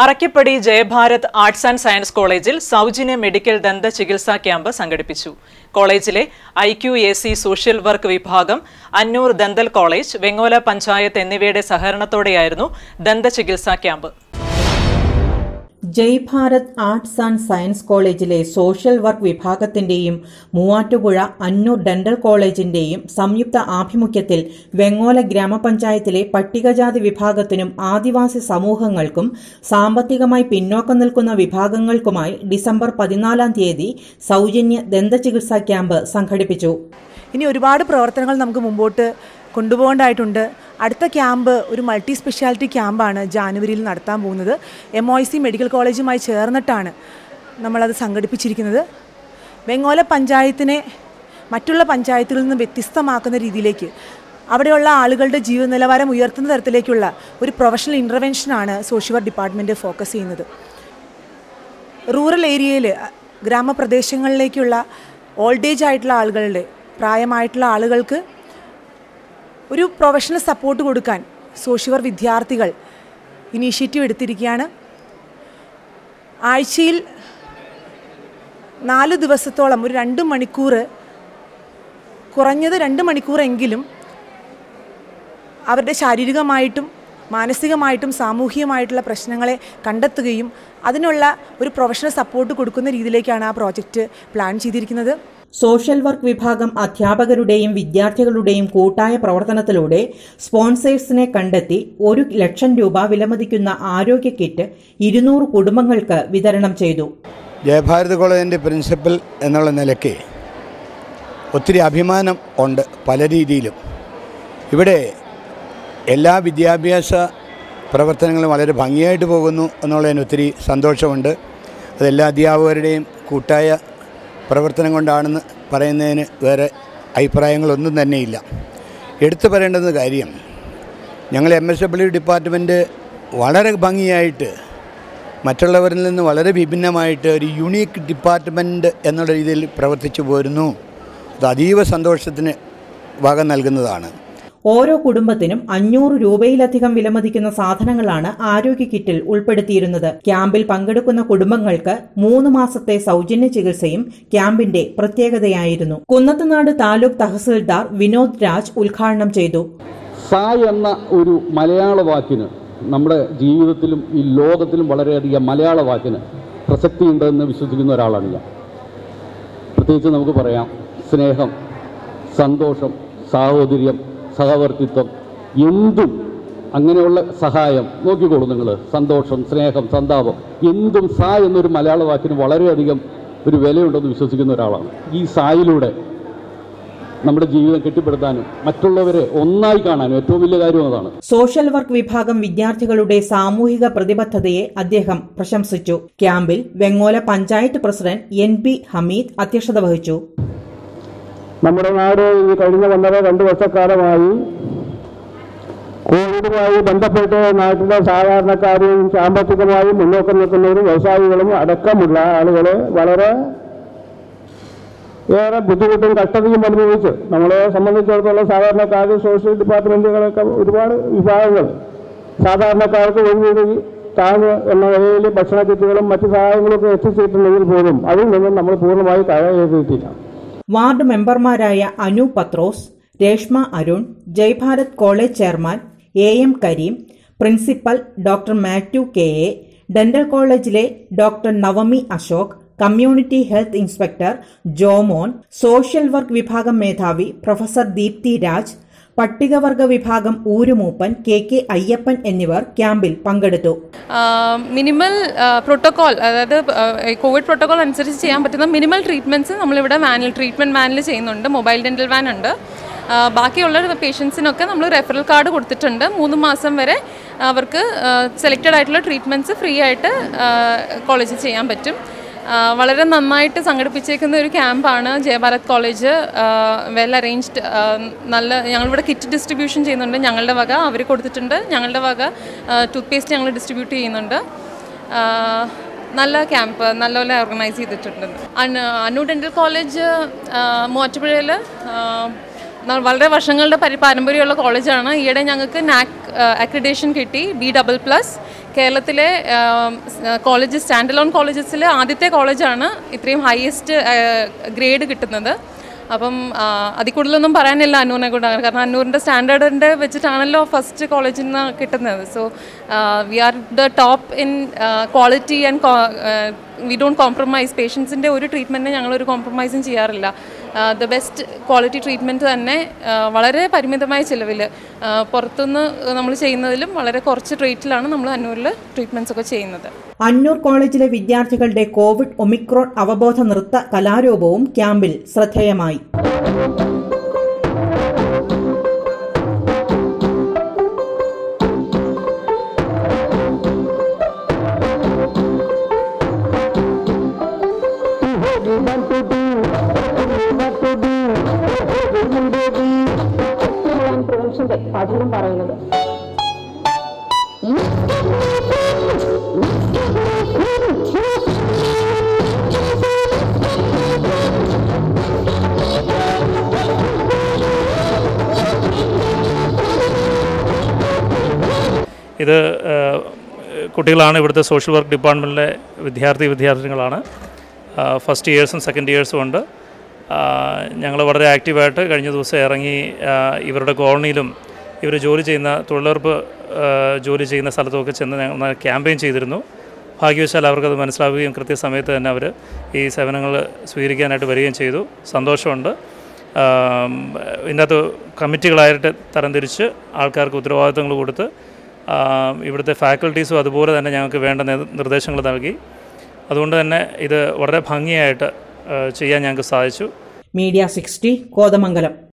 അറക്കപ്പടി Jayabharath arts and science കോളേജിൽ സൗജന്യ medical ദന്ത ചികിത്സാ ക്യാമ്പ് സംഘടിപ്പിച്ചു കോളേജിലെ I Q A C social work വിഭാഗം അന്നൂർ ദന്തൽ കോളേജ് വെങ്ങോല പഞ്ചായത്ത് എന്നിവയുടെ സഹകരണത്തോടെയായിരുന്നു ദന്ത ചികിത്സാ camp Jai Bharat arts and science കോളേജിലെ സോഷ്യൽ വർക്ക് വിഭാഗത്തിന്റെയും മൂവാറ്റുപുഴ അന്നൂർ ഡെന്റൽ കോളേജിന്റെയും സംയുക്ത ആഭിമുഖ്യത്തിൽ വെങ്ങോല ഗ്രാമപഞ്ചായത്തിലെ പട്ടികജാതി വിഭാഗത്തിനും ആദിവാസി സമൂഹങ്ങൾക്കും സാമ്പത്തികമായി പിന്നോക്കം നിൽക്കുന്ന വിഭാഗങ്ങൾക്കുമായി ഡിസംബർ പതിനാലാം തീയതി സൗജന്യ ദന്തചികിത്സാ ക്യാമ്പ് സംഘടിപ്പിച്ചു ഇനി ഒരുപാട് പ്രവർത്തനങ്ങൾ നമുക്ക് മുമ്പോട്ട് കൊണ്ടുപോകേണ്ടതായിട്ടുണ്ട് അടുത്ത ക്യാമ്പ് ഒരു മൾട്ടി സ്പെഷ്യാലിറ്റി ക്യാമ്പാണ് ജാനുവരിയിൽ നടത്താൻ പോകുന്നത് എം ഒ സി മെഡിക്കൽ കോളേജുമായി ചേർന്നിട്ടാണ് നമ്മളത് സംഘടിപ്പിച്ചിരിക്കുന്നത് വെങ്ങോല പഞ്ചായത്തിനെ മറ്റുള്ള പഞ്ചായത്തുകളിൽ നിന്ന് വ്യത്യസ്തമാക്കുന്ന രീതിയിലേക്ക് അവിടെയുള്ള ആളുകളുടെ ജീവിത നിലവാരം ഉയർത്തുന്ന തരത്തിലേക്കുള്ള ഒരു പ്രൊഫഷണൽ ഇൻ്റർവെൻഷനാണ് സോഷ്യൽ വർക്ക് ഡിപ്പാർട്ട്മെൻറ്റ് ഫോക്കസ് ചെയ്യുന്നത് റൂറൽ ഏരിയയിൽ ഗ്രാമപ്രദേശങ്ങളിലേക്കുള്ള ഓൾഡ് ഏജ് ആയിട്ടുള്ള ആളുകളുടെ പ്രായമായിട്ടുള്ള ആളുകൾക്ക് ഒരു പ്രൊഫഷണൽ സപ്പോർട്ട് കൊടുക്കാൻ സോഷ്യൽ വർക്ക് വിദ്യാർത്ഥികൾ ഇനീഷ്യേറ്റീവ് എടുത്തിരിക്കുകയാണ് ആഴ്ചയിൽ നാല് ദിവസത്തോളം ഒരു രണ്ട് മണിക്കൂർ കുറഞ്ഞത് രണ്ട് മണിക്കൂറെങ്കിലും അവരുടെ ശാരീരികമായിട്ടും മാനസികമായിട്ടും സാമൂഹികമായിട്ടുള്ള പ്രശ്നങ്ങളെ കണ്ടെത്തുകയും അതിനുള്ള ഒരു പ്രൊഫഷണൽ സപ്പോർട്ട് കൊടുക്കുന്ന രീതിയിലേക്കാണ് ആ പ്രോജക്റ്റ് പ്ലാൻ ചെയ്തിരിക്കുന്നത് സോഷ്യൽ വർക്ക് വിഭാഗം അധ്യാപകരുടെയും വിദ്യാർത്ഥികളുടെയും കൂട്ടായ പ്രവർത്തനത്തിലൂടെ സ്പോൺസേഴ്സിനെ കണ്ടെത്തി ഒരു ലക്ഷം രൂപ വിലമതിക്കുന്ന ആരോഗ്യ കിറ്റ് ഇരുന്നൂറ് കുടുംബങ്ങൾക്ക് വിതരണം ചെയ്തു ജയഭാരത് കോളേജിൻ്റെ പ്രിൻസിപ്പൽ എന്നുള്ള നിലയ്ക്ക് ഒത്തിരി അഭിമാനം ഉണ്ട് പല രീതിയിലും ഇവിടെ എല്ലാ വിദ്യാഭ്യാസ പ്രവർത്തനങ്ങളും വളരെ ഭംഗിയായിട്ട് പോകുന്നു എന്നുള്ളതിന് ഒത്തിരി സന്തോഷമുണ്ട് അതെല്ലാ അധ്യാപകരുടെയും കൂട്ടായ പ്രവർത്തനം കൊണ്ടാണെന്ന് പറയുന്നതിന് വേറെ അഭിപ്രായങ്ങളൊന്നും തന്നെയില്ല എടുത്തു പറയേണ്ടുന്ന കാര്യം ഞങ്ങൾ എം എസ് ഡബ്ല്യു ഡിപ്പാർട്ട്മെൻറ്റ് വളരെ ഭംഗിയായിട്ട് മറ്റുള്ളവരിൽ നിന്ന് വളരെ വിഭിന്നമായിട്ട് ഒരു യുണീക്ക് ഡിപ്പാർട്ട്മെൻറ്റ് എന്നുള്ള രീതിയിൽ പ്രവർത്തിച്ചു പോരുന്നു അത് അതീവ സന്തോഷത്തിന് വക നൽകുന്നതാണ് ഓരോ കുടുംബത്തിനും അഞ്ഞൂറ് രൂപയിലധികം വിലമതിക്കുന്ന സാധനങ്ങളാണ് ആരോഗ്യ കിറ്റിൽ ഉൾപ്പെടുത്തിയിരുന്നത് ക്യാമ്പിൽ പങ്കെടുക്കുന്ന കുടുംബങ്ങൾക്ക് മൂന്ന് മാസത്തെ സൗജന്യ ചികിത്സയും ക്യാമ്പിന്റെ പ്രത്യേകതയായിരുന്നു കുന്നത്തുനാട് താലൂക്ക് തഹസിൽദാർ വിനോദ് രാജ് ഉദ്ഘാടനം ചെയ്തു സ എന്ന ഒരു മലയാള വാക്കിന് നമ്മുടെ ജീവിതത്തിലും ഈ ലോകത്തിലും വളരെയധികം മലയാള വാക്കിന് പ്രസക്തിയുണ്ടെന്ന് വിശ്വസിക്കുന്ന ഒരാളാണ് ഞാൻ പ്രത്യേകിച്ച് നമുക്ക് പറയാം സ്നേഹം സന്തോഷം സാഹോദര്യം സഹവർത്തിത്വം എന്തും അങ്ങനെയുള്ള സഹായം നോക്കിക്കോളൂ നിങ്ങൾ സന്തോഷം സ്നേഹം സന്താപം എന്തും സ എന്നൊരു മലയാള വാക്കിന് വളരെയധികം ഒരു വിലയുണ്ടെന്ന് വിശ്വസിക്കുന്ന ഒരാളാണ് ഈ സായിലൂടെ നമ്മുടെ ജീവിതം കെട്ടിപ്പടുത്താനും മറ്റുള്ളവരെ ഒന്നായി കാണാനും ഏറ്റവും വലിയ കാര്യം അതാണ് സോഷ്യൽ വർക്ക് വിഭാഗം വിദ്യാർത്ഥികളുടെ സാമൂഹിക പ്രതിബദ്ധതയെ അദ്ദേഹം പ്രശംസിച്ചു ക്യാമ്പിൽ Vengola panchayat president N P Hameed അധ്യക്ഷത വഹിച്ചു നമ്മുടെ നാട് ഈ കഴിഞ്ഞ ഒന്നര രണ്ട് വർഷക്കാലമായി കോവിഡുമായി ബന്ധപ്പെട്ട് നാട്ടിലെ സാധാരണക്കാരും സാമ്പത്തികമായും മുന്നോക്കം നിൽക്കുന്നവരും വ്യവസായികളും അടക്കമുള്ള ആളുകൾ വളരെ ഏറെ ബുദ്ധിമുട്ടും കഷ്ടതയും അനുഭവിച്ച് നമ്മളെ സംബന്ധിച്ചിടത്തോളം സാധാരണക്കാർ സോഷ്യൽ ഡിപ്പാർട്ട്മെൻറ്റുകളൊക്കെ ഒരുപാട് വിഭാഗങ്ങൾ സാധാരണക്കാർക്ക് ഒരു വീട് താങ്ങ് എന്ന നിലയിൽ ഭക്ഷണ കിറ്റുകളും മറ്റു സഹായങ്ങളൊക്കെ എത്തിച്ചിട്ടുണ്ടെങ്കിൽ പോലും അതിൽ നിന്നും നമ്മൾ പൂർണ്ണമായി താഴെ എഴുതിയിട്ടില്ല വാർഡ് മെമ്പർമാരായ Anu Pathrose Reshma Arun Jaibharath college chairman A M Kareem principal doctor Mathew K A dental കോളേജിലെ doctor Navami Ashok community health inspector Jomon social work വിഭാഗം മേധാവി പ്രൊഫസർ ദീപ്തി രാജ് പട്ടികവർഗ വിഭാഗം ഊരുമൂപ്പൻ കെ കെ അയ്യപ്പൻ എന്നിവർ ക്യാമ്പിൽ പങ്കെടുത്തു മിനിമൽ പ്രോട്ടോകോൾ അതായത് കോവിഡ് പ്രോട്ടോകോൾ അനുസരിച്ച് ചെയ്യാൻ പറ്റുന്ന മിനിമൽ ട്രീറ്റ്മെൻറ്റ്സ് നമ്മളിവിടെ വാനിൽ ട്രീറ്റ്മെൻറ്റ് വാനിൽ ചെയ്യുന്നുണ്ട് മൊബൈൽ ഡെൻറ്റൽ വാൻ ഉണ്ട് ആ, ബാക്കിയുള്ള പേഷ്യൻസിനൊക്കെ നമ്മൾ റെഫറൽ കാർഡ് കൊടുത്തിട്ടുണ്ട് മൂന്ന് മാസം വരെ അവർക്ക് സെലക്റ്റഡ് ആയിട്ടുള്ള ട്രീറ്റ്മെൻറ്റ്സ് ഫ്രീ ആയിട്ട് കോളേജിൽ ചെയ്യാൻ പറ്റും ആ, വളരെ നന്നായിട്ട് സംഘടിപ്പിച്ചേക്കുന്ന ഒരു ക്യാമ്പാണ് ജയഭാരത് കോളേജ് വെൽ അറേഞ്ച്ഡ് നല്ല ഞങ്ങളിവിടെ കിറ്റ് ഡിസ്ട്രിബ്യൂഷൻ ചെയ്യുന്നുണ്ട് ഞങ്ങളുടെ വക അവർ കൊടുത്തിട്ടുണ്ട് ഞങ്ങളുടെ വക ടൂത്ത് പേസ്റ്റ് ഞങ്ങൾ ഡിസ്ട്രിബ്യൂട്ട് ചെയ്യുന്നുണ്ട് ആ, നല്ല ക്യാമ്പ് നല്ലപോലെ ഓർഗനൈസ് ചെയ്തിട്ടുണ്ട് അന്നു അന്നു ഡെൻ്റൽ കോളേജ് മൂവാറ്റുപുഴയിൽ വളരെ വർഷങ്ങളുടെ പരി പാരമ്പര്യമുള്ള കോളേജാണ് ഈയിടെ ഞങ്ങൾക്ക് നാക് അക്രിഡേഷൻ കിട്ടി ബി ഡബിൾ പ്ലസ് കേരളത്തിലെ കോളേജസ് സ്റ്റാൻഡ് ലോൺ കോളേജസിൽ ആദ്യത്തെ കോളേജാണ് ഇത്രയും ഹയസ്റ്റ് ഗ്രേഡ് കിട്ടുന്നത് അപ്പം ആ, അതിൽ കൂടുതലൊന്നും പറയാനില്ല അന്നൂറിനെ കൊണ്ട് കാരണം അന്നൂറിൻ്റെ സ്റ്റാൻഡേർഡിൻ്റെ വെച്ചിട്ടാണല്ലോ ഫസ്റ്റ് കോളേജിൽ നിന്ന് കിട്ടുന്നത് so we are the top in quality and we don't compromise പേഷ്യൻസിൻ്റെ ഒരു ട്രീറ്റ്മെൻറ്റിന് ഞങ്ങളൊരു കോംപ്രമൈസും ചെയ്യാറില്ല ദ ബെസ്റ്റ് ക്വാളിറ്റി ട്രീറ്റ്മെൻറ്റ് തന്നെ ആ, വളരെ പരിമിതമായ ചിലവിൽ പുറത്തുനിന്ന് നമ്മൾ ചെയ്യുന്നതിലും വളരെ കുറച്ച് റേറ്റിലാണ് നമ്മൾ അന്നൂരിൽ ട്രീറ്റ്മെൻറ്റ്സ് ഒക്കെ ചെയ്യുന്നത് അന്നൂർ കോളേജിലെ വിദ്യാർത്ഥികളുടെ കോവിഡ് ഒമിക്രോൺ അവബോധ നൃത്ത കലാരൂപവും ക്യാമ്പിൽ ശ്രദ്ധേയമായി പ്രിവെൻഷന്റെ പഠനം പറയുന്നത് ഇത് ഏഹ്, കുട്ടികളാണ് ഇവിടുത്തെ സോഷ്യൽ വർക്ക് ഡിപ്പാർട്ട്മെൻറ്റിലെ വിദ്യാർത്ഥി വിദ്യാർത്ഥിനികളാണ് ആഹ്, ഫസ്റ്റ് ഇയേഴ്സും സെക്കൻഡ് ഇയേഴ്സും ഉണ്ട് ഞങ്ങൾ വളരെ ആക്റ്റീവായിട്ട് കഴിഞ്ഞ ദിവസം ഇറങ്ങി ആഹ്, ഇവരുടെ കോളനിയിലും ഇവർ ജോലി ചെയ്യുന്ന തൊഴിലുറപ്പ് ആഹ്, ജോലി ചെയ്യുന്ന സ്ഥലത്തുമൊക്കെ ചെന്ന് ഞങ്ങൾ ക്യാമ്പയിൻ ചെയ്തിരുന്നു ഭാഗ്യവശാൽ അവർക്കത് മനസ്സിലാവുകയും കൃത്യസമയത്ത് തന്നെ അവർ ഈ സേവനങ്ങൾ സ്വീകരിക്കാനായിട്ട് വരികയും ചെയ്തു സന്തോഷമുണ്ട് ആം, ഇതിനകത്ത് കമ്മിറ്റികളായിട്ട് തരംതിരിച്ച് ആൾക്കാർക്ക് ഉത്തരവാദിത്തങ്ങൾ കൊടുത്ത് ആം, ഇവിടുത്തെ ഫാക്കൽറ്റീസും അതുപോലെ തന്നെ ഞങ്ങൾക്ക് വേണ്ട നിർ- നിർദ്ദേശങ്ങൾ നൽകി അതുകൊണ്ട് തന്നെ ഇത് വളരെ ഭംഗിയായിട്ട് ആ, ചെയ്യാൻ ഞങ്ങൾക്ക് സാധിച്ചു മീഡിയ സിക്സ്റ്റി കോതമംഗലം